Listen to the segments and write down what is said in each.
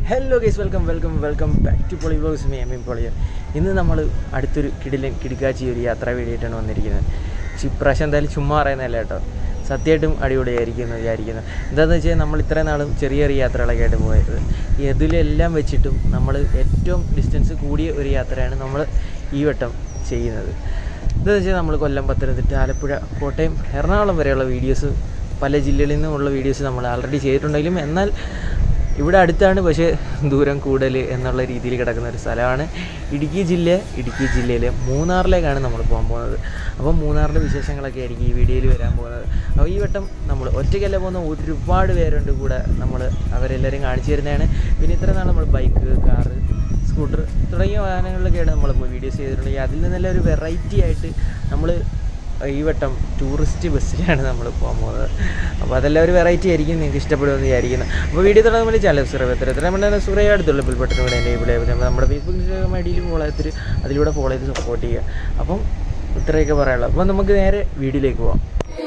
Hello guys welcome welcome welcome back to Poli blogs മീ എം പൊളിയർ ഇന്ന് നമ്മൾ അടുത്തൊരു കിടിലൻ കിടുക്കാച്ചി ഒരു യാത്രാ വേണ്ടിയിട്ടാണ് വന്നിരിക്കുന്നത് ചി- ഇപ്രാവശ്യം എന്തായാലും ചുമ്മാ പറയുന്നതല്ല കേട്ടോ സത്യമായിട്ടും അടിപൊളിയായിരിക്കും എന്ന് വിചാരിക്കുന്നു എന്താണെന്ന് വെച്ചാൽ നമ്മൾ ഇത്രയും നാളും ചെറിയ ചെറിയ യാത്രകളൊക്കെ ആയിട്ട് പോയത് ഇതിലെല്ലാം വെച്ചിട്ടും നമ്മൾ ഏറ്റവും ഡിസ്റ്റൻസ് കൂടിയ ഒരു യാത്രയാണ് നമ്മൾ ഈ വട്ടം ചെയ്യുന്നത് എന്താണെന്ന് വെച്ചാൽ നമ്മൾ കൊല്ലം പത്തനംതിട്ട ആലപ്പുഴ കോട്ടയം എറണാകുളം വരെയുള്ള വീഡിയോസ് പല ജില്ലകളിൽ നിന്നുമുള്ള വീഡിയോസ് നമ്മൾ ആൾറെഡി ചെയ്തിട്ടുണ്ടെങ്കിലും എന്നാൽ ഇവിടെ അടുത്താണ് പക്ഷേ ദൂരം കൂടുതൽ എന്നുള്ള രീതിയിൽ കിടക്കുന്ന ഒരു സ്ഥലമാണ് ഇടുക്കി ജില്ല ഇടുക്കി ജില്ലയിലെ മൂന്നാറിലേക്കാണ് നമ്മൾ പോകാൻ പോകുന്നത് അപ്പം മൂന്നാറിൻ്റെ വിശേഷങ്ങളൊക്കെ ആയിരിക്കും ഈ വീഡിയോയിൽ വരാൻ പോകുന്നത് അപ്പോൾ ഈ വട്ടം നമ്മൾ ഒറ്റയ്ക്കല്ല പോകുന്ന ഒരുപാട് പേരുണ്ട് കൂടെ നമ്മൾ അവരെല്ലാവരും കാണിച്ചു തരുന്നതാണ് പിന്നെ ഇത്ര നാൾ നമ്മൾ ബൈക്ക് കാറ് സ്കൂട്ടർ തുടങ്ങിയ വാഹനങ്ങളിലൊക്കെയാണ് നമ്മൾ വീഡിയോസ് ചെയ്തിട്ടുണ്ടെങ്കിൽ അതിൽ നിന്നെല്ലാം ഒരു വെറൈറ്റി ആയിട്ട് നമ്മൾ ഈ വട്ടം ടൂറിസ്റ്റ് ബസ്സിലാണ് നമ്മൾ പോകാൻ പോകുന്നത് അപ്പോൾ അതെല്ലാം ഒരു വെറൈറ്റി ആയിരിക്കും നിങ്ങൾക്ക് ഇഷ്ടപ്പെടുമെന്ന് വിചാരിക്കുന്നു അപ്പോൾ വീഡിയോ തുടങ്ങുമ്പോൾ ചാനൽ സബ്സ്ക്രൈബ് എത്ര എത്ര നമ്മുടെ സുറേ അടുത്തുള്ള ബിൽ ബട്ടൺ കൂടെ എൻ്റെ ഇവിടെ നമ്മുടെ ഫേസ്ബുക്ക് ഇൻസ്റ്റാഗ്രാം ഐ ഡിയിൽ ഫോളോ ചെയ്തിട്ട് അതിലൂടെ ഫോളോ ചെയ്ത് സപ്പോർട്ട് ചെയ്യുക അപ്പം ഇത്രയൊക്കെ പറയാനുള്ളൂ അപ്പോൾ നമുക്ക് നേരെ വീഡിയോയിലേക്ക് പോകാം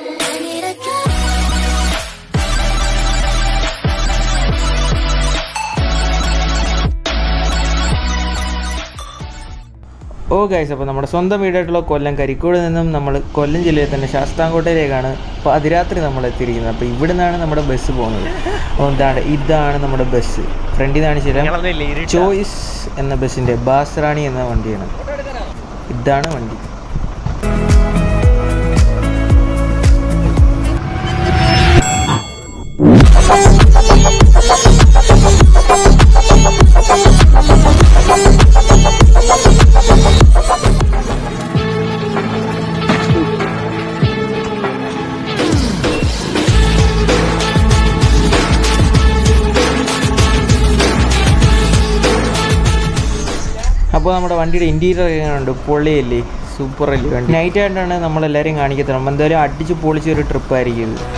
ഓ ഗൈസ് അപ്പോൾ നമ്മുടെ സ്വന്തം വീടായിട്ടുള്ള കൊല്ലം കരിക്കോട് നിന്നും നമ്മൾ കൊല്ലം ജില്ലയിൽ തന്നെ ശാസ്താംകോട്ടയിലേക്കാണ് ഇപ്പോൾ അതിരാത്രി നമ്മൾ എത്തിയിരിക്കുന്നത് അപ്പോൾ ഇവിടെ നിന്നാണ് നമ്മുടെ ബസ് പോകുന്നത് അപ്പോൾ എന്താണ് ഇതാണ് നമ്മുടെ ബസ് ഫ്രണ്ടിൽ നിന്നാണ് ശരി ചോയ്സ് എന്ന ബസ്സിൻ്റെ ബാസ്റാണി എന്ന വണ്ടിയാണ് ഇതാണ് വണ്ടി അപ്പോൾ നമ്മുടെ വണ്ടിയുടെ ഇൻറ്റീരിയർ എങ്ങനെയുണ്ട് പൊള്ളിയല്ലേ സൂപ്പർ അല്ലേ വണ്ടി നൈറ്റ് ആയിട്ടാണ് നമ്മളെല്ലാവരും കാണിക്കത്തുള്ളൂ നമ്മൾ എന്തായാലും അടിച്ച് പൊളിച്ച ഒരു ട്രിപ്പ് ആയിരിക്കും ഇത്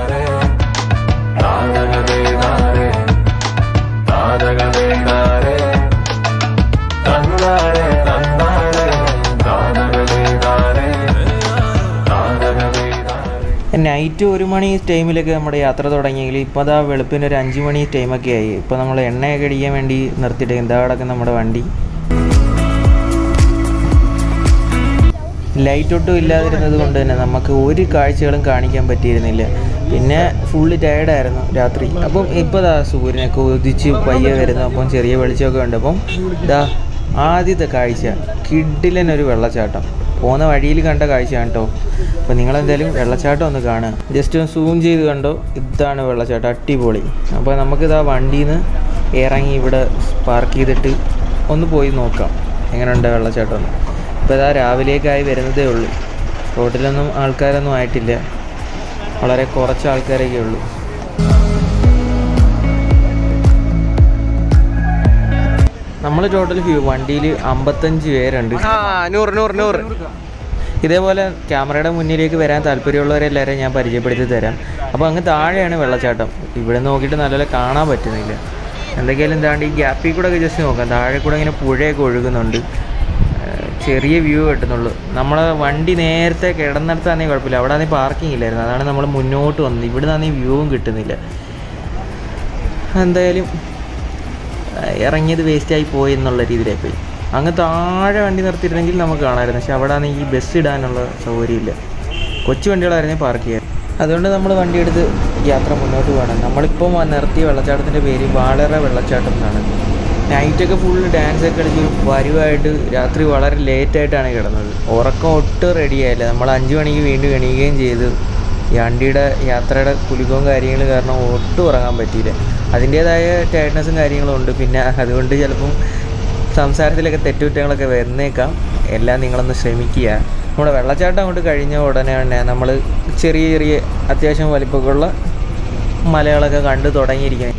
നൈറ്റ് ഒരു മണി ടൈമിലൊക്കെ നമ്മുടെ യാത്ര തുടങ്ങിയെങ്കിൽ ഇപ്പോൾ അതാ വെളുപ്പിന് ഒരു അഞ്ച് മണി ടൈമൊക്കെ ആയി ഇപ്പോൾ നമ്മൾ എണ്ണയൊക്കെ അടിക്കാൻ വേണ്ടി നിർത്തിയിട്ട് എന്താ കിടക്കുന്ന നമ്മുടെ വണ്ടി ലൈറ്റ് ഒട്ടും ഇല്ലാതിരുന്നത് കൊണ്ട് തന്നെ നമുക്ക് ഒരു കാഴ്ചകളും കാണിക്കാൻ പറ്റിയിരുന്നില്ല പിന്നെ ഫുള്ള് ടയർഡായിരുന്നു രാത്രി അപ്പം ഇപ്പോൾ ദാ സൂര്യനൊക്കെ ഉദിച്ച് പയ്യെ വരുന്നു അപ്പം ചെറിയ വെളിച്ചമൊക്കെ ഉണ്ട് അപ്പം ദാ ആദ്യത്തെ കാഴ്ച കിഡിലനൊരു വെള്ളച്ചാട്ടം പോകുന്ന വഴിയിൽ കണ്ട കാഴ്ചയാണ് കേട്ടോ അപ്പോൾ നിങ്ങളെന്തായാലും വെള്ളച്ചാട്ടം ഒന്ന് കാണുക ജസ്റ്റ് ഒന്ന് സൂം ചെയ്ത് കണ്ടോ ഇതാണ് വെള്ളച്ചാട്ടം അടിപൊളി അപ്പോൾ നമുക്കിതാ വണ്ടിയിൽ നിന്ന് ഇറങ്ങി ഇവിടെ പാർക്ക് ചെയ്തിട്ട് ഒന്ന് പോയി നോക്കാം എങ്ങനെയുണ്ട് വെള്ളച്ചാട്ടം എന്ന് ഇപ്പോൾ ഇതാ രാവിലേക്കായി വരുന്നതേ ഉള്ളൂ റോഡിലൊന്നും ആൾക്കാരൊന്നും ആയിട്ടില്ല വളരെ കുറച്ച് ആൾക്കാരൊക്കെ ഉള്ളൂ നമ്മൾ ടോട്ടൽ വണ്ടിയിൽ അമ്പത്തഞ്ച് പേരുണ്ട് നൂറ് നൂറ് നൂറ് ഇതേപോലെ ക്യാമറയുടെ മുന്നിലേക്ക് വരാൻ താല്പര്യമുള്ളവരെല്ലാവരെയും ഞാൻ പരിചയപ്പെടുത്തി തരാം അപ്പോൾ അങ്ങ് താഴെയാണ് വെള്ളച്ചാട്ടം ഇവിടെ നോക്കിയിട്ട് നല്ലപോലെ കാണാൻ പറ്റുന്നില്ല എന്തൊക്കെയാലും എന്താണ്ട് ഈ ഗ്യാപ്പിൽ കൂടെ ഒക്കെ ജസ്റ്റ് നോക്കാം താഴെ കൂടെ ഇങ്ങനെ പുഴയൊക്കെ ഒഴുകുന്നുണ്ട് ഏഹ് ചെറിയ വ്യൂ കിട്ടുന്നുള്ളൂ നമ്മളെ വണ്ടി നേരത്തെ കിടന്നിടത്താണെങ്കിൽ കുഴപ്പമില്ല അവിടെ ആണെങ്കിൽ പാർക്കിംഗ് ഇല്ലായിരുന്നു അതാണ് നമ്മൾ മുന്നോട്ട് വന്നത് ഇവിടെ നിന്നാണെങ്കിൽ വ്യൂവും കിട്ടുന്നില്ല എന്തായാലും ഏഹ് ഇറങ്ങിയത് വേസ്റ്റായി പോയി എന്നുള്ള രീതിയിലായി പോയി അങ്ങ് താഴെ വണ്ടി നിർത്തിയിരുന്നെങ്കിൽ നമുക്ക് കാണാമായിരുന്നു പക്ഷെ അവിടെ ആണെങ്കിൽ ഈ ബസ് ഇടാനുള്ള സൗകര്യമില്ല കൊച്ചു വണ്ടികളായിരുന്നു പാർക്ക് ചെയ്യാൻ അതുകൊണ്ട് നമ്മൾ വണ്ടി എടുത്ത് യാത്ര മുന്നോട്ട് പോകണം നമ്മളിപ്പം വ- നിർത്തിയ വെള്ളച്ചാട്ടത്തിൻ്റെ പേര് വാളറ വെള്ളച്ചാട്ടം എന്നാണ് നൈറ്റൊക്കെ ഫുള്ള് ഡാൻസ് ഒക്കെ കളിച്ച് വരുവായിട്ട് രാത്രി വളരെ ലേറ്റായിട്ടാണ് കിടന്നത് ഉറക്കം ഒട്ടും റെഡിയായില്ല നമ്മൾ അഞ്ച് മണിക്ക് വീണ്ടും എണീക്കുകയും ചെയ്തു ഈ വണ്ടിയുടെ യാത്രയുടെ കുലുക്കവും കാര്യങ്ങളും കാരണം ഒട്ടും ഉറങ്ങാൻ പറ്റിയില്ല അതിൻ്റേതായ ടയർഡ്നെസ്സും കാര്യങ്ങളും ഉണ്ട് പിന്നെ അതുകൊണ്ട് ചിലപ്പം സംസാരത്തിലൊക്കെ തെറ്റുകുറ്റങ്ങളൊക്കെ വരുന്നേക്കാം എല്ലാം നിങ്ങളൊന്ന് ശ്രമിക്കുക നമ്മുടെ വെള്ളച്ചാട്ടം അങ്ങോട്ട് കഴിഞ്ഞ ഉടനെ തന്നെ നമ്മൾ ചെറിയ ചെറിയ അത്യാവശ്യം വലിപ്പമൊക്കെയുള്ള മലകളൊക്കെ കണ്ടു തുടങ്ങിയിരിക്കുന്നത്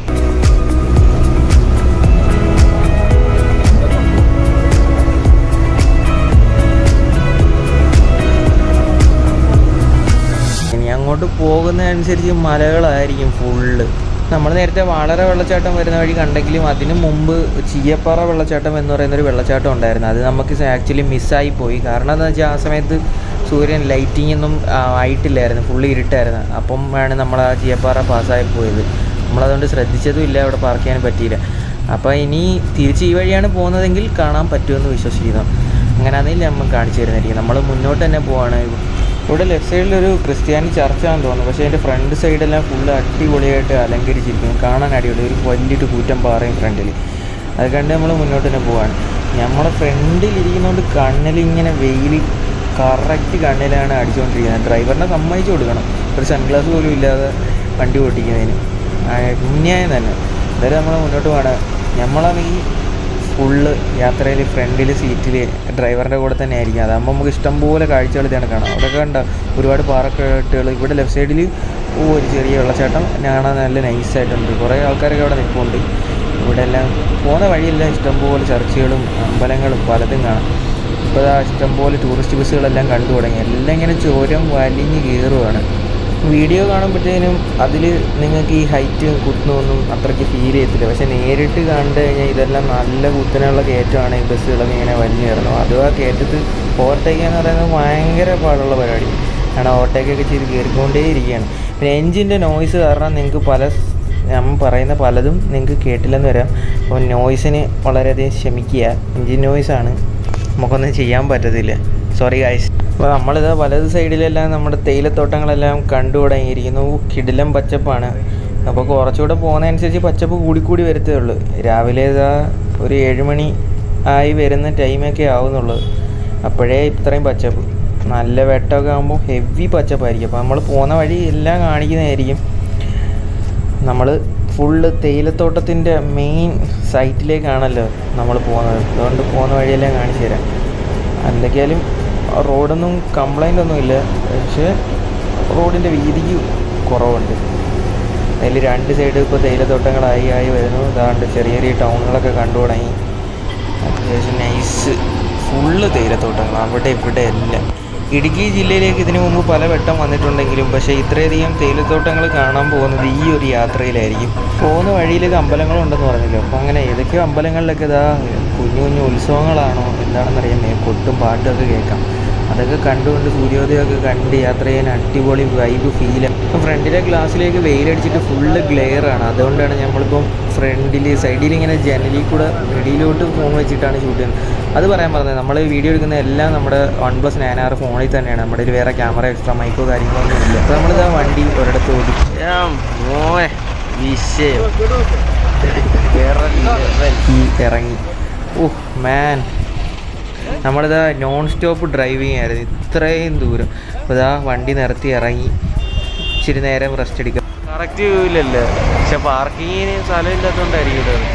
ഇനി അങ്ങോട്ട് പോകുന്നതനുസരിച്ച് മലകളായിരിക്കും ഫുള്ള് നമ്മൾ നേരത്തെ വളരെ വെള്ളച്ചാട്ടം വരുന്ന വഴി കണ്ടെങ്കിലും അതിന് മുമ്പ് ചീയപ്പാറ വെള്ളച്ചാട്ടം എന്ന് പറയുന്ന ഒരു വെള്ളച്ചാട്ടം ഉണ്ടായിരുന്നു അത് നമുക്ക് ആക്ച്വലി മിസ്സായി പോയി കാരണം എന്താ വെച്ചാൽ ആ സമയത്ത് സൂര്യൻ ലൈറ്റിംഗ് ഒന്നും ആ, ആയിട്ടില്ലായിരുന്നു ഫുള്ള് ഇരുട്ടായിരുന്നു അപ്പം ആണ് നമ്മൾ ആ ചീയപ്പാറ പാസ്സായി പോയത് നമ്മളതുകൊണ്ട് ശ്രദ്ധിച്ചതും ഇല്ല അവിടെ പാർക്ക് ചെയ്യാൻ പറ്റിയില്ല അപ്പോൾ ഇനി തിരിച്ച് ഈ വഴിയാണ് പോകുന്നതെങ്കിൽ കാണാൻ പറ്റുമെന്ന് വിശ്വസിക്കുന്നു അങ്ങനെ ആണെങ്കിൽ നമ്മൾ കാണിച്ചു തരുന്നതായിരിക്കും നമ്മൾ മുന്നോട്ട് തന്നെ പോവാണ് ഇവിടെ ലെഫ്റ്റ് സൈഡിലൊരു ക്രിസ്ത്യാനി ചർച്ചാണെന്ന് തോന്നുന്നു പക്ഷേ അതിൻ്റെ ഫ്രണ്ട് സൈഡെല്ലാം ഫുള്ള് അടിപൊളിയായിട്ട് അലങ്കരിച്ചിരിക്കുന്നു കാണാൻ അടിപൊളി ഒരു വലിയൊരു കൂറ്റം പാറയും ഫ്രണ്ടിൽ അത് കണ്ട് നമ്മൾ മുന്നോട്ട് തന്നെ പോവാണ് നമ്മുടെ ഫ്രണ്ടിൽ ഇരിക്കുന്നതുകൊണ്ട് കണ്ണിൽ ഇങ്ങനെ വെയിൽ കറക്റ്റ് കണ്ണിലാണ് അടിച്ചുകൊണ്ടിരിക്കുന്നത് ഡ്രൈവറിനെ സമ്മതിച്ചു കൊടുക്കണം ഒരു സൺഗ്ലാസ് പോലും ഇല്ലാതെ വണ്ടി ഓടിക്കുന്നതിന് അന്യായം തന്നെ എന്തായാലും നമ്മൾ മുന്നോട്ട് പോകണം നമ്മളാണെങ്കിൽ ഫുള്ള് യാത്രയിൽ ഫ്രണ്ടിൽ സീറ്റിൽ ഡ്രൈവറിൻ്റെ കൂടെ തന്നെ ആയിരിക്കും അതാകുമ്പോൾ നമുക്ക് ഇഷ്ടംപോലെ കാഴ്ചകൾ ഇതാണ് കാണാം അവിടെ കണ്ട ഒരുപാട് പാറക്കെട്ടുകൾ ഇവിടെ ലെഫ്റ്റ് സൈഡിൽ ഓ ഒരു ചെറിയ വെള്ളച്ചാട്ടം കാണാൻ നല്ല നൈസായിട്ടുണ്ട് കുറേ ആൾക്കാരൊക്കെ അവിടെ നിൽപ്പുണ്ട് ഇവിടെ എല്ലാം പോകുന്ന വഴിയെല്ലാം ഇഷ്ടംപോലെ ചർച്ചുകളും അമ്പലങ്ങളും പലതും കാണാം ഇപ്പോൾ ആ ഇഷ്ടംപോലെ ടൂറിസ്റ്റ് ബസ്സുകളെല്ലാം കണ്ടു തുടങ്ങി എല്ലാം ഇങ്ങനെ ചോരം വലിഞ്ഞ് കയറുവാണ് വീഡിയോ കാണുമ്പോഴത്തേനും അതിൽ നിങ്ങൾക്ക് ഈ ഹൈറ്റ് കുത്തുന്നൊന്നും അത്രയ്ക്ക് ഫീൽ ചെയ്യത്തില്ല പക്ഷേ നേരിട്ട് കണ്ടു കഴിഞ്ഞാൽ ഇതെല്ലാം നല്ല കുത്തനെയുള്ള കയറ്റമാണ് ഈ ബസ്സുകളൊക്കെ ഇങ്ങനെ വലിഞ്ഞു കയറുന്നത് അതും ആ കയറ്റത്ത് ഓവർടേക്ക് എന്ന് പറയുന്നത് ഭയങ്കര പാടുള്ള പരിപാടി കാരണം ഓവർടേക്കൊക്കെ ചെയ്ത് കയറിക്കൊണ്ടേ ഇരിക്കുകയാണ് പിന്നെ എൻജിൻ്റെ നോയ്സ് കാരണം നിങ്ങൾക്ക് പല ഞാൻ പറയുന്ന പലതും നിങ്ങൾക്ക് കേട്ടില്ലെന്ന് വരാം അപ്പോൾ നോയ്സിന് വളരെയധികം ക്ഷമിക്കുക എൻജിൻ നോയ്സാണ് നമുക്കൊന്നും ചെയ്യാൻ പറ്റത്തില്ല സോറി ഗായ്സ് അപ്പോൾ നമ്മളിത് വലത് സൈഡിലെല്ലാം നമ്മുടെ തേയിലത്തോട്ടങ്ങളെല്ലാം കണ്ടു തുടങ്ങിയിരിക്കുന്നു കിടിലം പച്ചപ്പാണ് അപ്പോൾ കുറച്ചുകൂടെ പോകുന്നതനുസരിച്ച് പച്ചപ്പ് കൂടിക്കൂടി വരത്തേ ഉള്ളൂ രാവിലെ ഇതാ ഒരു ഏഴുമണി ആയി വരുന്ന ടൈമൊക്കെ ആവുന്നുള്ളൂ അപ്പോഴേ ഇത്രയും പച്ചപ്പ് നല്ല വെട്ടമൊക്കെ ആകുമ്പോൾ ഹെവി പച്ചപ്പായിരിക്കും അപ്പോൾ നമ്മൾ പോകുന്ന വഴി എല്ലാം കാണിക്കുന്നതായിരിക്കും നമ്മൾ ഫുള്ള് തേയിലത്തോട്ടത്തിൻ്റെ മെയിൻ സൈറ്റിലേക്കാണല്ലോ നമ്മൾ പോകുന്നത് അതുകൊണ്ട് പോകുന്ന വഴിയെല്ലാം കാണിച്ചു തരാം എന്തൊക്കെയാലും റോഡൊന്നും കംപ്ലൈൻ്റ് ഒന്നുമില്ല പക്ഷേ റോഡിൻ്റെ വീതിക്ക് കുറവുണ്ട് അതിൽ രണ്ട് സൈഡ് ഇപ്പോൾ തേയിലത്തോട്ടങ്ങളായി ആയി വരുന്നു ഇതാണ്ട് ചെറിയ ചെറിയ ടൗണുകളൊക്കെ കണ്ടു തുടങ്ങി അത്യാവശ്യം നൈസ് ഫുള്ള് തേയിലത്തോട്ടങ്ങൾ അവിടെ ഇവിടെ എല്ലാം ഇടുക്കി ജില്ലയിലേക്ക് ഇതിനു മുമ്പ് പല വട്ടം വന്നിട്ടുണ്ടെങ്കിലും പക്ഷേ ഇത്രയധികം തേയിലത്തോട്ടങ്ങൾ കാണാൻ പോകുന്നത് ഈ ഒരു യാത്രയിലായിരിക്കും പോകുന്ന വഴിയിലേക്ക് അമ്പലങ്ങളുണ്ടെന്ന് പറഞ്ഞല്ലോ അപ്പോൾ അങ്ങനെ ഏതൊക്കെയോ അമ്പലങ്ങളിലൊക്കെ ഇതാ കുഞ്ഞു കുഞ്ഞു ഉത്സവങ്ങളാണോ എന്താണെന്നറിയാമേ കൊട്ടും പാട്ടൊക്കെ കേൾക്കാം അതൊക്കെ കണ്ടുകൊണ്ട് സൂര്യോദയമൊക്കെ കണ്ട് യാത്ര ചെയ്യാൻ അടിപൊളി വൈബ് ഫീൽ ഇപ്പം ഫ്രണ്ടിലെ ഗ്ലാസ്സിലേക്ക് വെയിലടിച്ചിട്ട് ഫുള്ള് ഗ്ലെയർ ആണ് അതുകൊണ്ടാണ് നമ്മളിപ്പം ഫ്രണ്ടിൽ സൈഡിൽ ഇങ്ങനെ ജനലിൽ കൂടെ വെടിയിലോട്ട് ഫോൺ വെച്ചിട്ടാണ് ഷൂട്ട് ചെയ്യുന്നത് അത് പറയാൻ പറഞ്ഞത് നമ്മൾ വീഡിയോ എടുക്കുന്ന എല്ലാം നമ്മുടെ വൺ പ്ലസ് നയൻ ആർ ഫോണിൽ തന്നെയാണ് നമ്മുടെ കയ്യിൽ വേറെ ക്യാമറ എക്സ്ട്രാ മൈക്കോ കാര്യങ്ങളൊന്നും ഇല്ല അപ്പോൾ നമ്മളിതാ വണ്ടി ഒരിടത്ത് ഓടി മോനെ വിഷയം വേറെ level. ഈ ഇറങ്ങി ഓഹ് മാൻ നമ്മളിതാ നോൺ സ്റ്റോപ്പ് ഡ്രൈവിംഗ് ആയിരുന്നു ഇത്രയും ദൂരം അപ്പോൾ ഇതാ വണ്ടി നിർത്തി ഇറങ്ങി ഇച്ചിരി നേരം റെസ്റ്റ് എടുക്കാം കറക്റ്റ് വ്യൂവിലല്ലേ പക്ഷെ പാർക്കിങ്ങിന് സ്ഥലമില്ലാത്തതുകൊണ്ടായിരിക്കും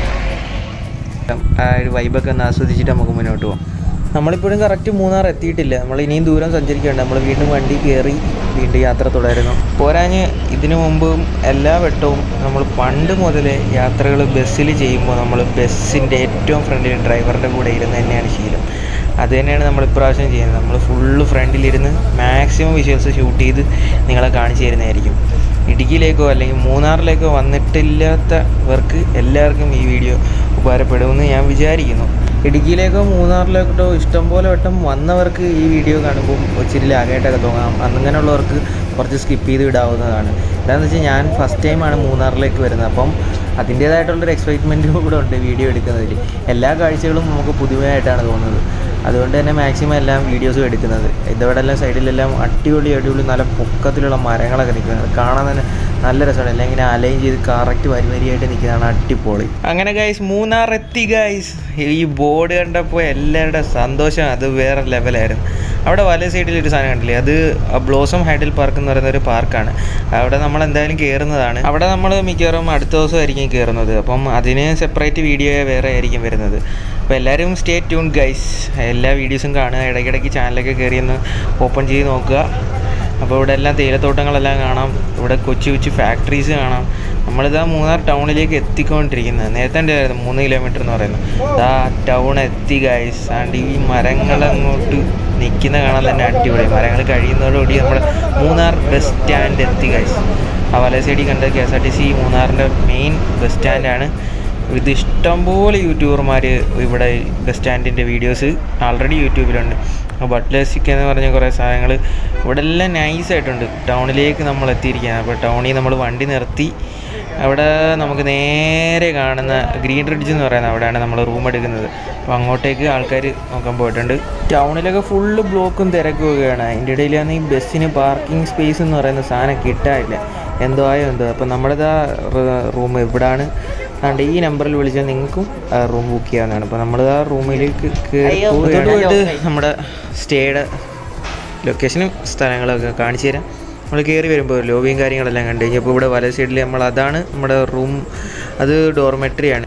ആ ഒരു വൈബൊക്കെ ഒന്ന് ആസ്വദിച്ചിട്ട് നമുക്ക് മുന്നോട്ട് പോകാം നമ്മളിപ്പോഴും കറക്റ്റ് മൂന്നാർ എത്തിയിട്ടില്ല നമ്മൾ ഇനിയും ദൂരം സഞ്ചരിക്കേണ്ട നമ്മൾ വീണ്ടും വണ്ടി കയറി വീണ്ടും യാത്ര തുടരുന്നു പോരാഞ്ഞ് ഇതിനു മുമ്പും എല്ലാ വട്ടവും നമ്മൾ പണ്ട് മുതലേ യാത്രകൾ ബസ്സിൽ ചെയ്യുമ്പോൾ നമ്മൾ ബസ്സിൻ്റെ ഏറ്റവും ഫ്രണ്ടിൽ ഡ്രൈവറിൻ്റെ കൂടെ ഇരുന്ന് തന്നെയാണ് ശീലം അത് തന്നെയാണ് നമ്മൾ ഇപ്രാവശ്യം ചെയ്യുന്നത് നമ്മൾ ഫുള്ള് ഫ്രണ്ടിലിരുന്ന് മാക്സിമം വിഷ്വൽസ് ഷൂട്ട് ചെയ്ത് നിങ്ങളെ കാണിച്ചു തരുന്നതായിരിക്കും ഇടുക്കിയിലേക്കോ അല്ലെങ്കിൽ മൂന്നാറിലേക്കോ വന്നിട്ടില്ലാത്തവർക്ക് എല്ലാവർക്കും ഈ വീഡിയോ ഉപകാരപ്പെടുമെന്ന് ഞാൻ വിചാരിക്കുന്നു ഇടുക്കിയിലേക്കോ മൂന്നാറിലേക്കോ ഇഷ്ടംപോലെ വട്ടം വന്നവർക്ക് ഈ വീഡിയോ കാണുമ്പോൾ ഇച്ചിരി ലാഗായിട്ടൊക്കെ തോന്നാം അങ്ങനെയുള്ളവർക്ക് കുറച്ച് സ്കിപ്പ് ചെയ്ത് വിടാവുന്നതാണ് എന്താണെന്ന് വെച്ചാൽ ഞാൻ ഫസ്റ്റ് ടൈമാണ് മൂന്നാറിലേക്ക് വരുന്നത് അപ്പം അതിൻ്റേതായിട്ടുള്ളൊരു എക്സൈറ്റ്മെൻറ്റും കൂടെ ഉണ്ട് വീഡിയോ എടുക്കുന്നതിൽ എല്ലാ കാഴ്ചകളും നമുക്ക് പുതുമയായിട്ടാണ് തോന്നുന്നത് അതുകൊണ്ട് തന്നെ മാക്സിമം എല്ലാം വീഡിയോസും എടുക്കുന്നത് ഇതവിടെ എല്ലാം സൈഡിലെല്ലാം അടിപൊളി അടിപൊളി നല്ല പൊക്കത്തിലുള്ള മരങ്ങളൊക്കെ നിൽക്കുന്നത് കാണാൻ തന്നെ നല്ല രസമാണ് എല്ലാം ഇങ്ങനെ അലൈൻ ചെയ്ത് കറക്റ്റ് വരി വരിയായിട്ട് നിൽക്കുന്നതാണ് അടിപൊളി അങ്ങനെ ഗൈസ് മൂന്നാർ എത്തി ഗൈസ് ഈ ബോർഡ് കണ്ടപ്പോൾ എല്ലാവരുടെ സന്തോഷം അത് വേറെ ലെവലായിരുന്നു അവിടെ വല സൈഡിൽ ഒരു സാധനം കണ്ടില്ലേ അത് ബ്ലോസം ഹൈഡൽ പാർക്ക് എന്ന് പറയുന്ന ഒരു പാർക്കാണ് അവിടെ നമ്മൾ എന്തായാലും കയറുന്നതാണ് അവിടെ നമ്മൾ മിക്കവാറും അടുത്ത ദിവസമായിരിക്കും കയറുന്നത് അപ്പം അതിന് സെപ്പറേറ്റ് വീഡിയോ വേറെ ആയിരിക്കും വരുന്നത് അപ്പോൾ എല്ലാവരും സ്റ്റേ ട്യൂൺ ഗൈസ് എല്ലാ വീഡിയോസും കാണുക ഇടയ്ക്കിടയ്ക്ക് ചാനലൊക്കെ കയറി ഒന്ന് ഓപ്പൺ ചെയ്ത് നോക്കുക അപ്പോൾ ഇവിടെ എല്ലാം തേയിലത്തോട്ടങ്ങളെല്ലാം കാണാം ഇവിടെ കൊച്ചു കൊച്ചു ഫാക്ടറീസ് കാണാം നമ്മളിതാ മൂന്നാർ ടൗണിലേക്ക് എത്തിക്കൊണ്ടിരിക്കുന്നത് നേരത്തെ ഉണ്ടായിരുന്നു മൂന്ന് കിലോമീറ്റർ എന്ന് പറയുന്നത് ഇതാ ടൗൺ എത്തി ഗൈസ് ആണ്ട് ഈ മരങ്ങളങ്ങോട്ട് നിൽക്കുന്ന കാണാൻ തന്നെ അടിപൊളി മരങ്ങൾ കഴിയുന്നതോടുകൂടി നമ്മുടെ മൂന്നാർ ബസ് സ്റ്റാൻഡ് എത്തി ഗൈസ് ആ വല സൈഡിൽ കണ്ട K S R T C മൂന്നാറിൻ്റെ മെയിൻ ബസ് സ്റ്റാൻഡാണ് ഇത് ഇഷ്ടംപോലെ യൂട്യൂബർമാർ ഇവിടെ ബസ് സ്റ്റാൻഡിൻ്റെ വീഡിയോസ് ആൾറെഡി യൂട്യൂബിലുണ്ട് ബട്ട്ലേസിക്ക് എന്ന് പറഞ്ഞ കുറേ സാധനങ്ങൾ ഇവിടെ എല്ലാം നൈസായിട്ടുണ്ട് ടൗണിലേക്ക് നമ്മൾ എത്തിയിരിക്കുകയാണ് അപ്പോൾ ടൗണിൽ നമ്മൾ വണ്ടി നിർത്തി അവിടെ നമുക്ക് നേരെ കാണുന്ന ഗ്രീൻ റിഡ്ജ് എന്ന് പറയുന്ന അവിടെയാണ് നമ്മൾ റൂം എടുക്കുന്നത് അപ്പോൾ അങ്ങോട്ടേക്ക് ആൾക്കാർ നോക്കാൻ പോയിട്ടുണ്ട് ടൗണിലൊക്കെ ഫുള്ള് ബ്ലോക്കും തിരക്കുകയാണ് അതിൻ്റെ ഇടയിലാണ് ഈ ബസ്സിന് പാർക്കിംഗ് സ്പേസ് എന്ന് പറയുന്ന സാധനം കിട്ടാനില്ല എന്തോ ആയോ എന്തോ അപ്പോൾ നമ്മുടേതാ റൂം ഇവിടാണ് അതുകൊണ്ട് ഈ നമ്പറിൽ വിളിച്ചാൽ നിങ്ങൾക്കും റൂം ബുക്ക് ചെയ്യാവുന്നതാണ് അപ്പോൾ നമ്മൾ ആ റൂമിലേക്ക് കയറി പോയിട്ട് നമ്മുടെ സ്റ്റേയുടെ ലൊക്കേഷനും സ്ഥലങ്ങളൊക്കെ കാണിച്ചു തരാം നമ്മൾ കയറി വരുമ്പോൾ ലോബിയും കാര്യങ്ങളെല്ലാം കണ്ടു കഴിഞ്ഞപ്പോൾ ഇവിടെ വല സൈഡിൽ നമ്മൾ അതാണ് നമ്മുടെ റൂം അത് ഡോർമെട്രിയാണ്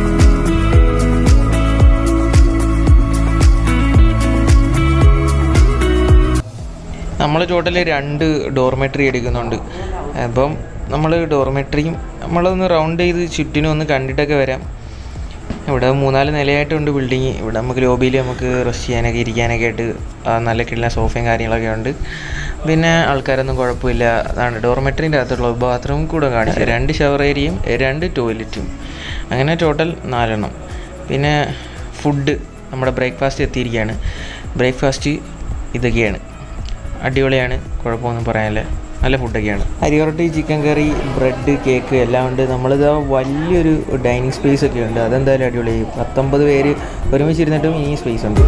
നമ്മൾ ടോട്ടൽ രണ്ട് ഡോർമെട്രി എടുക്കുന്നുണ്ട് അപ്പം നമ്മൾ ഡോർമെട്രിയും നമ്മളൊന്ന് റൗണ്ട് ചെയ്ത് ചുറ്റിനും ഒന്ന് കണ്ടിട്ടൊക്കെ വരാം ഇവിടെ മൂന്നാല് നിലയായിട്ടുണ്ട് ബിൽഡിങ് ഇവിടെ നമുക്ക് ലോബിയിൽ നമുക്ക് റെസ്റ്റ് ചെയ്യാനൊക്കെ ഇരിക്കാനൊക്കെ ആയിട്ട് ആ, നല്ല കിട്ടുന്ന സോഫയും കാര്യങ്ങളൊക്കെ ഉണ്ട് പിന്നെ ആൾക്കാരൊന്നും കുഴപ്പമില്ല അതാണ് ഡോർമെട്രീൻ്റെ അകത്തുള്ള ബാത്റൂം കൂടെ കാണിച്ചു രണ്ട് ഷവർ ഏരിയയും രണ്ട് ടോയ്ലറ്റും അങ്ങനെ ടോട്ടൽ നാലെണ്ണം പിന്നെ ഫുഡ് നമ്മുടെ ബ്രേക്ക്ഫാസ്റ്റ് എത്തിയിരിക്കുകയാണ് ബ്രേക്ക്ഫാസ്റ്റ് ഇതൊക്കെയാണ് അടിപൊളിയാണ് കുഴപ്പമൊന്നും പറയാനില്ല നല്ല ഫുഡൊക്കെയാണ് അരിയൊറട്ടി ചിക്കൻ കറി ബ്രെഡ് കേക്ക് എല്ലാം ഉണ്ട് നമ്മളിത് വലിയൊരു ഡൈനിങ് സ്പേസ് ഒക്കെ ഉണ്ട് അതെന്തായാലും അടിപൊളി പത്തൊമ്പത് പേര് ഒരുമിച്ചിരുന്നിട്ടും ഈ സ്പേസ് ഉണ്ട്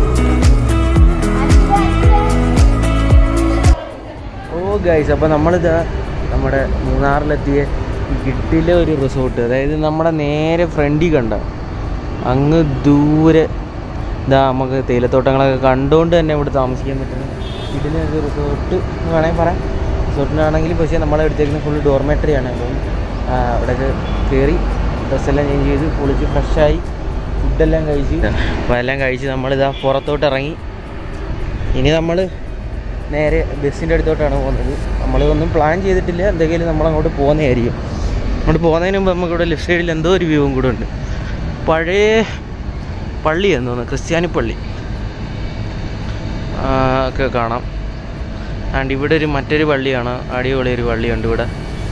ഓ ഗൈസ് അപ്പോൾ നമ്മളിതാ നമ്മുടെ മൂന്നാറിലെത്തിയ ഗിഡിലെ ഒരു റിസോർട്ട് അതായത് നമ്മുടെ നേരെ ഫ്രണ്ടിൽ കണ്ട അങ്ങ് ദൂരെ ഇതാ നമുക്ക് തേയിലത്തോട്ടങ്ങളൊക്കെ കണ്ടുകൊണ്ട് തന്നെ ഇവിടെ താമസിക്കാൻ പറ്റുന്ന ഇതിന് ഒരു റിസോർട്ട് എന്ന് വേണമെങ്കിൽ പറയാം റിസോർട്ടിനാണെങ്കിൽ പക്ഷേ നമ്മളെ എടുത്തേക്കുന്ന ഫുൾ ഡോർമെട്രി ആണ് അപ്പം ആ, അവിടെയൊക്കെ കയറി ഡ്രസ്സെല്ലാം ചേഞ്ച് ചെയ്ത് കുളിച്ച് ഫ്രഷായി ഫുഡെല്ലാം കഴിച്ച് അപ്പോൾ എല്ലാം കഴിച്ച് നമ്മളിതാ പുറത്തോട്ട് ഇറങ്ങി ഇനി നമ്മൾ നേരെ ബസ്സിൻ്റെ അടുത്തോട്ടാണ് പോകുന്നത് നമ്മൾ ഒന്നും പ്ലാൻ ചെയ്തിട്ടില്ല എന്തെങ്കിലും നമ്മൾ അങ്ങോട്ട് പോകുന്നതായിരിക്കും അങ്ങോട്ട് പോകുന്നതിന് മുമ്പ് നമുക്കിവിടെ ലെഫ്റ്റ് സൈഡിൽ എന്തോ ഒരു വ്യൂവും കൂടെ ഉണ്ട് പഴയ പള്ളി എന്ന് തോന്നുന്നു ക്രിസ്ത്യാനി പള്ളി ആ, ഒക്കെ കാണാം ആൻഡ് ഇവിടെ ഒരു മറ്റൊരു പള്ളിയാണ് അടിപൊളി ഒരു പള്ളിയുണ്ട് ഇവിടെ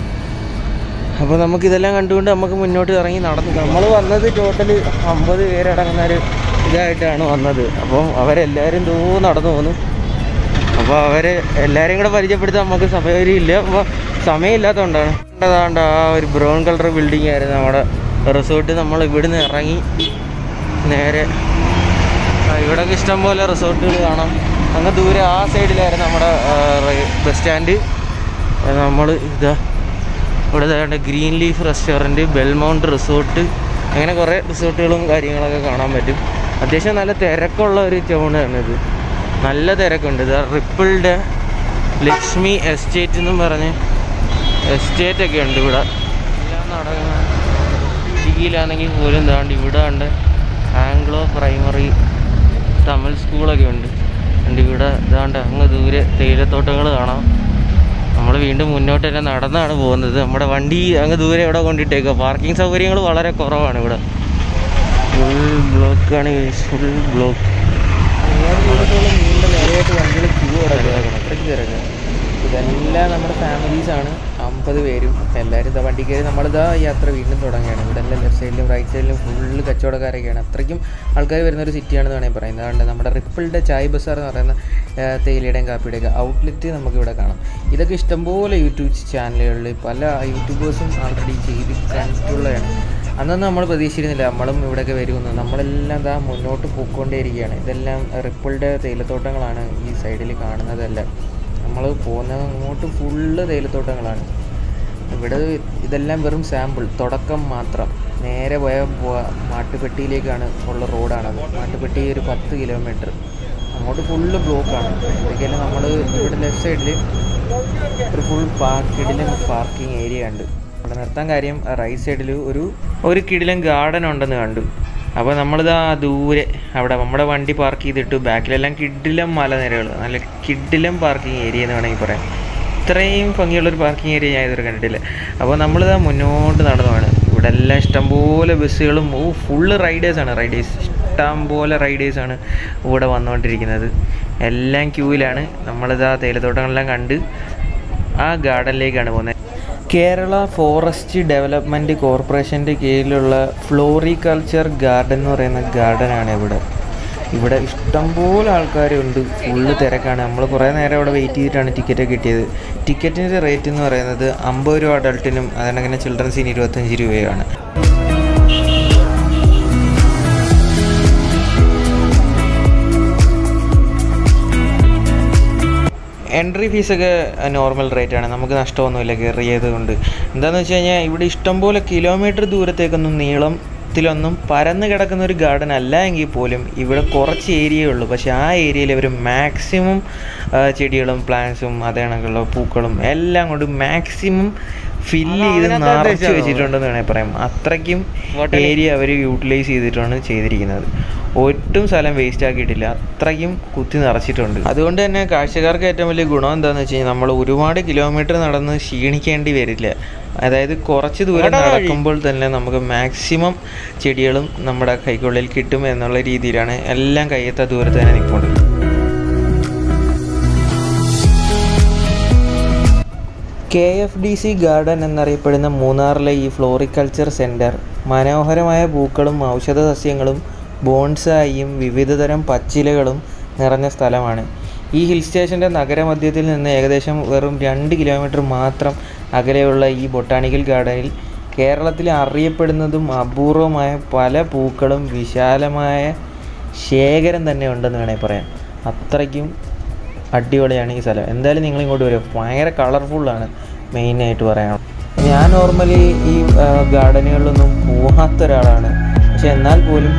അപ്പോൾ നമുക്കിതെല്ലാം കണ്ടുകൊണ്ട് നമുക്ക് മുന്നോട്ട് ഇറങ്ങി നടന്നു നമ്മൾ വന്നത് ടോട്ടൽ അമ്പത് പേരടങ്ങുന്ന ഒരു ഇതായിട്ടാണ് വന്നത് അപ്പം അവരെല്ലാവരും ദൂ നടന്നു പോന്നു അപ്പോൾ അവരെ എല്ലാവരെയും കൂടെ പരിചയപ്പെടുത്താൻ നമുക്ക് സമയമില്ല അപ്പോൾ സമയമില്ലാത്തതുകൊണ്ടാണ് അതാണ്ട് ആ ഒരു ബ്രൗൺ കളർ ബിൽഡിംഗ് ആയിരുന്നു നമ്മുടെ റിസോർട്ട് നമ്മൾ ഇവിടുന്ന് ഇറങ്ങി നേരെ ആ, ഇവിടെയൊക്കെ ഇഷ്ടംപോലെ റിസോർട്ടുകൾ കാണാം അങ്ങ് ദൂരെ ആ സൈഡിലായിരുന്നു നമ്മുടെ ബസ് സ്റ്റാൻഡ് നമ്മൾ ഇതാ ഇവിടെ ദാണ്ട് green leaf restaurant Belmount resort അങ്ങനെ കുറേ റിസോർട്ടുകളും കാര്യങ്ങളൊക്കെ കാണാൻ പറ്റും അത്യാവശ്യം നല്ല തിരക്കുള്ള ഒരു ടൗണാണ് ഇത് നല്ല തിരക്കുണ്ട് ഇത് റിപ്പിൾഡ് ലക്ഷ്മി എസ്റ്റേറ്റ് എന്നും പറഞ്ഞ് എസ്റ്റേറ്റ് ഒക്കെ ഉണ്ട് ഇവിടെ എല്ലാം നടക്കുന്ന സിറ്റിയിലാണെങ്കിൽ പോലും താണ്ട് ഇവിടെ ഉണ്ട് ആംഗ്ലോ പ്രൈമറി തമിഴ് സ്കൂളൊക്കെ ഉണ്ട് ഉണ്ട് ഇവിടെ ഇതാണ്ട് അങ്ങ് ദൂരെ തേയിലത്തോട്ടങ്ങൾ കാണാം നമ്മൾ വീണ്ടും മുന്നോട്ട് തന്നെ നടന്നാണ് പോകുന്നത് നമ്മുടെ വണ്ടി അങ്ങ് ദൂരെ ഇവിടെ കൊണ്ടിട്ടേക്കുക പാർക്കിംഗ് സൗകര്യങ്ങൾ വളരെ കുറവാണ് ഇവിടെ ഫുൾ ബ്ലോക്കാണ് ഫുൾ ബ്ലോക്ക് നേരെയായിട്ട് വണ്ടികൾ ക്യൂ കിടക്കണം അത്രയ്ക്ക് തിരക്കാണ് ഇതെല്ലാം നമ്മുടെ ഫാമിലീസാണ് അമ്പത് പേരും എല്ലാവരും ഇതാ വണ്ടി കയറി നമ്മളിതാ യാത്ര വീണ്ടും തുടങ്ങുകയാണ് ഇവിടെ എല്ലാം ലെഫ്റ്റ് സൈഡിലും റൈറ്റ് സൈഡിലും ഫുള്ള് കച്ചവടക്കാരൊക്കെയാണ് അത്രയ്ക്കും ആൾക്കാർ വരുന്ന ഒരു സിറ്റിയാണെന്ന് വേണമെങ്കിൽ പറയുന്നത് അതുകൊണ്ട് നമ്മുടെ റിപ്പിളുടെ ചായ് ബസാർ എന്ന് പറയുന്ന ആ, തേയിലയുടെയും കാപ്പിയുടെയൊക്കെ ഔട്ട്ലെറ്റ് നമുക്കിവിടെ കാണാം ഇതൊക്കെ ഇഷ്ടംപോലെ യൂട്യൂബ് ചാനലുകളിൽ പല യൂട്യൂബേഴ്സും ആൾറെഡി ചെയ്ത് കണ്ടിട്ടുള്ളതാണ് അന്നൊന്നും നമ്മൾ പ്രതീക്ഷിച്ചിരുന്നില്ല നമ്മളും ഇവിടെയൊക്കെ വരുമെന്ന് നമ്മളെല്ലാം ദാ മുന്നോട്ട് പോയിക്കൊണ്ടേയിരിക്കുകയാണ് ഇതെല്ലാം റിപ്പിളുടെ തേയിലത്തോട്ടങ്ങളാണ് ഈ സൈഡിൽ കാണുന്നതെല്ലാം നമ്മൾ പോകുന്നത് അങ്ങോട്ട് ഫുള്ള് തേയിലത്തോട്ടങ്ങളാണ് ഇവിടെ ഇതെല്ലാം വെറും സാമ്പിൾ തുടക്കം മാത്രം നേരെ പോയ പോ- മാട്ടുപ്പെട്ടിയിലേക്കാണ് ഉള്ള റോഡാണത് മാട്ടുപ്പെട്ടി ഒരു പത്ത് കിലോമീറ്റർ അങ്ങോട്ട് ഫുള്ള് ബ്ലോക്കാണ് ഇതൊക്കെയല്ല നമ്മൾ ഇവിടെ ലെഫ്റ്റ് സൈഡിൽ ഒരു ഫുൾ പാർക്ക് കിടിലൻ പാർക്കിംഗ് ഏരിയ ഉണ്ട് അവിടെ നിർത്താൻ കാര്യം റൈറ്റ് സൈഡിൽ ഒരു ഒരു കിടിലൻ ഗാർഡൻ ഉണ്ടെന്ന് കണ്ടു അപ്പോൾ നമ്മളിതാ ദൂരെ അവിടെ നമ്മുടെ വണ്ടി പാർക്ക് ചെയ്തിട്ട് ബാക്കിലെല്ലാം കിഡിലം മലനിരകൾ നല്ല കിഡിലം പാർക്കിംഗ് ഏരിയ എന്ന് വേണമെങ്കിൽ പറയാം ഇത്രയും ഭംഗിയുള്ളൊരു പാർക്കിംഗ് ഏരിയ ഞാൻ ഇതുവരെ കണ്ടിട്ടില്ല അപ്പോൾ നമ്മളിതാ മുന്നോട്ട് നടന്നതാണ് ഇവിടെ എല്ലാം ഇഷ്ടംപോലെ ബസ്സുകളും ഓ ഫുള്ള് റൈഡേഴ്സാണ് റൈഡേഴ്സ് ഇഷ്ടംപോലെ റൈഡേഴ്സാണ് ഇവിടെ വന്നുകൊണ്ടിരിക്കുന്നത് എല്ലാം ക്യൂവിലാണ് നമ്മളിതാ തേയിലത്തോട്ടങ്ങളെല്ലാം കണ്ട് ആ ഗാർഡനിലേക്കാണ് പോകുന്നത് കേരള ഫോറസ്റ്റ് ഡെവലപ്മെൻറ്റ് കോർപ്പറേഷൻ്റെ കീഴിലുള്ള ഫ്ലോറികൾച്ചർ ഗാർഡൻ എന്ന് പറയുന്ന ഗാർഡനാണ് ഇവിടെ ഇവിടെ ഇഷ്ടംപോലെ ആൾക്കാരുണ്ട് ഫുള്ള് തിരക്കാണ് നമ്മൾ കുറേ നേരം അവിടെ വെയിറ്റ് ചെയ്തിട്ടാണ് ടിക്കറ്റ് കിട്ടിയത് ടിക്കറ്റിൻ്റെ റേറ്റ് എന്ന് പറയുന്നത് അമ്പത് രൂപ അഡൾട്ടിനും അതങ്ങനെ ചിൽഡ്രൻസിന് ഇരുപത്തഞ്ച് രൂപയാണ് എൻട്രി ഫീസൊക്കെ നോർമൽ റേറ്റ് ആണ് നമുക്ക് നഷ്ടമൊന്നുമില്ല കയറിയത് കൊണ്ട് എന്താണെന്ന് വെച്ച് കഴിഞ്ഞാൽ ഇവിടെ ഇഷ്ടംപോലെ കിലോമീറ്റർ ദൂരത്തേക്കൊന്നും നീളത്തിലൊന്നും പരന്ന് കിടക്കുന്ന ഒരു ഗാർഡൻ അല്ല എങ്കിൽ പോലും ഇവിടെ കുറച്ച് ഏരിയയേ ഉള്ളൂ പക്ഷേ ആ ഏരിയയിൽ അവർ മാക്സിമം ചെടികളും പ്ലാന്റ്സും അതേ കണക്കുള്ള പൂക്കളും എല്ലാം കൊണ്ട് മാക്സിമം ഫില്ല് ചെയ്ത് നിറച്ച് വെച്ചിട്ടുണ്ടെന്ന് വേണമെങ്കിൽ പറയാം അത്രയ്ക്കും ഏരിയ അവർ യൂട്ടിലൈസ് ചെയ്തിട്ടാണ് ചെയ്തിരിക്കുന്നത് ഒട്ടും സ്ഥലം വേസ്റ്റ് ആക്കിയിട്ടില്ല അത്രയ്ക്കും കുത്തി നിറച്ചിട്ടുണ്ട് അതുകൊണ്ട് തന്നെ കാഴ്ചക്കാർക്ക് ഏറ്റവും വലിയ ഗുണം എന്താണെന്ന് വെച്ച് കഴിഞ്ഞാൽ നമ്മൾ ഒരുപാട് കിലോമീറ്റർ നടന്ന് ക്ഷീണിക്കേണ്ടി വരില്ല അതായത് കുറച്ച് ദൂരം നടക്കുമ്പോൾ തന്നെ നമുക്ക് മാക്സിമം ചെടികളും നമ്മുടെ കൈക്കുള്ളിൽ കിട്ടും എന്നുള്ള രീതിയിലാണ് എല്ലാം കയ്യെത്ത ദൂരത്ത് തന്നെ നിൽക്കുന്നത് K F D C garden എന്നറിയപ്പെടുന്ന മൂന്നാറിലെ ഈ ഫ്ലോറിക്കൾച്ചർ സെൻറ്റർ മനോഹരമായ പൂക്കളും ഔഷധ സസ്യങ്ങളും ബോൺസായിയും വിവിധതരം പച്ചിലകളും നിറഞ്ഞ സ്ഥലമാണ് ഈ ഹിൽ സ്റ്റേഷൻ്റെ നഗരമധ്യത്തിൽ നിന്ന് ഏകദേശം വെറും രണ്ട് കിലോമീറ്റർ മാത്രം അകലെയുള്ള ഈ ബൊട്ടാണിക്കൽ ഗാർഡനിൽ കേരളത്തിൽ അറിയപ്പെടുന്നതും അപൂർവമായ പല പൂക്കളും വിശാലമായ ശേഖരം തന്നെ ഉണ്ടെന്ന് വേണമെങ്കിൽ പറയാം അത്രയ്ക്കും അടിപൊളിയാണ് ഈ സ്ഥലം എന്തായാലും നിങ്ങൾ ഇങ്ങോട്ട് വരും ഭയങ്കര കളർഫുള്ളാണ് മെയിനായിട്ട് പറയാൻ ഞാൻ നോർമലി ഈ ഗാർഡനുകളിലൊന്നും പോകാത്ത ഒരാളാണ് പക്ഷെ എന്നാൽ പോലും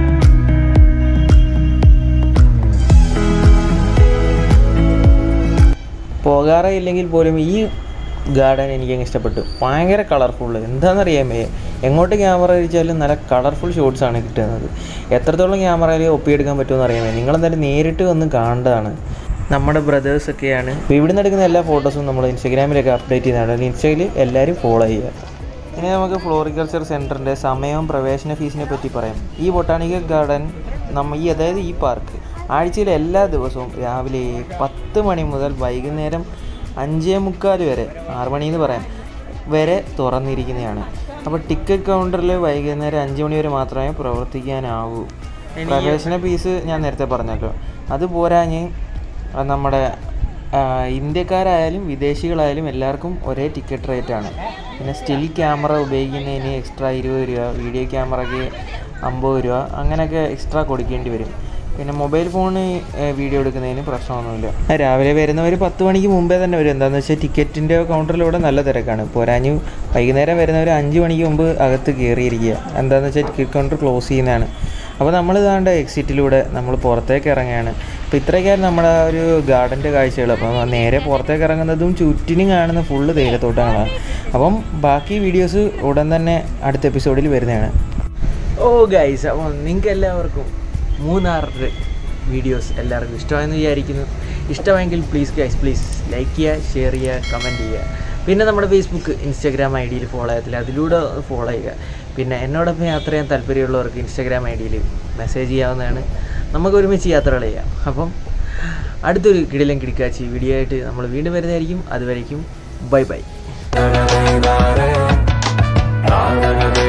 പോകാറേ ഇല്ലെങ്കിൽ പോലും ഈ ഗാർഡൻ എനിക്ക് ഇഷ്ടപ്പെട്ടു ഭയങ്കര കളർഫുള്ള് എന്താണെന്നറിയാമേ എങ്ങോട്ട് ക്യാമറ തിരിച്ചാലും നല്ല കളർഫുൾ ഷോട്ട്സാണ് കിട്ടുന്നത് എത്രത്തോളം ക്യാമറയിൽ ഒപ്പിയെടുക്കാൻ പറ്റുമെന്ന് അറിയാമേ നിങ്ങളെന്തായാലും നേരിട്ട് വന്ന് കാണേണ്ടതാണ് നമ്മുടെ ബ്രദേഴ്സൊക്കെയാണ് ഇപ്പോൾ ഇവിടെ നിന്ന് എടുക്കുന്ന എല്ലാ ഫോട്ടോസും നമ്മൾ ഇൻസ്റ്റാഗ്രാമിലൊക്കെ അപ്ഡേറ്റ് ചെയ്യുന്നതാണ് ഇൻസ്റ്റയിൽ എല്ലാവരും ഫോളോ ചെയ്യുക ഇനി നമുക്ക് ഫ്ലോറിക്കൾച്ചർ സെൻറ്ററിൻ്റെ സമയവും പ്രവേശന ഫീസിനെ പറ്റി പറയാം ഈ ബൊട്ടാണിക്കൽ ഗാർഡൻ നമ്മ ഈ അതായത് ഈ പാർക്ക് ആഴ്ചയിൽ എല്ലാ ദിവസവും രാവിലെ പത്ത് മണി മുതൽ വൈകുന്നേരം അഞ്ചേ മുക്കാൽ വരെ ആറ് മണിയെന്ന് പറയാം വരെ തുറന്നിരിക്കുന്നതാണ് അപ്പോൾ ടിക്കറ്റ് കൗണ്ടറിൽ വൈകുന്നേരം അഞ്ച് മണി വരെ മാത്രമേ പ്രവർത്തിക്കാനാവൂ പ്രവേശന ഫീസ് ഞാൻ നേരത്തെ പറഞ്ഞല്ലോ അത് പോരാഞ്ഞ് നമ്മുടെ ഇന്ത്യക്കാരായാലും വിദേശികളായാലും എല്ലാവർക്കും ഒരേ ടിക്കറ്റ് റേറ്റാണ് പിന്നെ സ്റ്റിൽ ക്യാമറ ഉപയോഗിക്കുന്നതിന് എക്സ്ട്രാ ഇരുപത് രൂപ വീഡിയോ ക്യാമറയ്ക്ക് അമ്പത് രൂപ അങ്ങനെയൊക്കെ എക്സ്ട്രാ കൊടുക്കേണ്ടി വരും പിന്നെ മൊബൈൽ ഫോൺ വീഡിയോ എടുക്കുന്നതിന് പ്രശ്നമൊന്നുമില്ല രാവിലെ വരുന്നവർ പത്ത് മണിക്ക് മുമ്പേ തന്നെ വരും എന്താണെന്ന് വെച്ചാൽ ടിക്കറ്റിൻ്റെ കൗണ്ടറിലൂടെ നല്ല തിരക്കാണ് പോരാഞ്ഞ് വൈകുന്നേരം വരുന്നവർ അഞ്ച് മണിക്ക് മുമ്പ് അകത്ത് കയറിയിരിക്കുക എന്താണെന്ന് വെച്ചാൽ ടിക്കറ്റ് കൗണ്ടർ ക്ലോസ് ചെയ്യുന്നതാണ് അപ്പോൾ നമ്മൾ ഇതാണ്ട് എക്സിറ്റിലൂടെ നമ്മൾ പുറത്തേക്ക് ഇറങ്ങുകയാണ് അപ്പോൾ ഇത്രയൊക്കെയായിരുന്നു നമ്മുടെ ആ ഒരു ഗാർഡൻ്റെ കാഴ്ചകൾ അപ്പം നേരെ പുറത്തേക്ക് ഇറങ്ങുന്നതും ചുറ്റിനും കാണുന്ന ഫുള്ള് തേയിലത്തോട്ടങ്ങളാണ് അപ്പം ബാക്കി വീഡിയോസ് ഉടൻ തന്നെ അടുത്ത എപ്പിസോഡിൽ വരുന്നതാണ് ഓ ഗൈസ് അപ്പോൾ നിങ്ങൾക്ക് എല്ലാവർക്കും മൂന്നാറിൻ്റെ വീഡിയോസ് എല്ലാവർക്കും ഇഷ്ടമായെന്ന് വിചാരിക്കുന്നു ഇഷ്ടമെങ്കിൽ പ്ലീസ് ഗൈസ് പ്ലീസ് ലൈക്ക് ചെയ്യുക ഷെയർ ചെയ്യുക കമൻറ്റ് ചെയ്യുക പിന്നെ നമ്മുടെ ഫേസ്ബുക്ക് ഇൻസ്റ്റാഗ്രാം ഐ ഡിയിൽ ഫോളോ ചെയ്യത്തില്ല അതിലൂടെ ഫോളോ ചെയ്യുക പിന്നെ എന്നോടൊപ്പം യാത്ര ചെയ്യാൻ താല്പര്യമുള്ളവർക്ക് ഇൻസ്റ്റാഗ്രാം ഐ ഡിയിൽ മെസ്സേജ് ചെയ്യാവുന്നതാണ് നമുക്ക് ഒരുമിച്ച് യാത്രകൾ ചെയ്യാം അപ്പം അടുത്തൊരു കിടിലം കിടക്കാച്ചി വീഡിയോ ആയിട്ട് നമ്മൾ വീണ്ടും വരുന്നതായിരിക്കും അതുവരേക്കും ബൈ ബൈ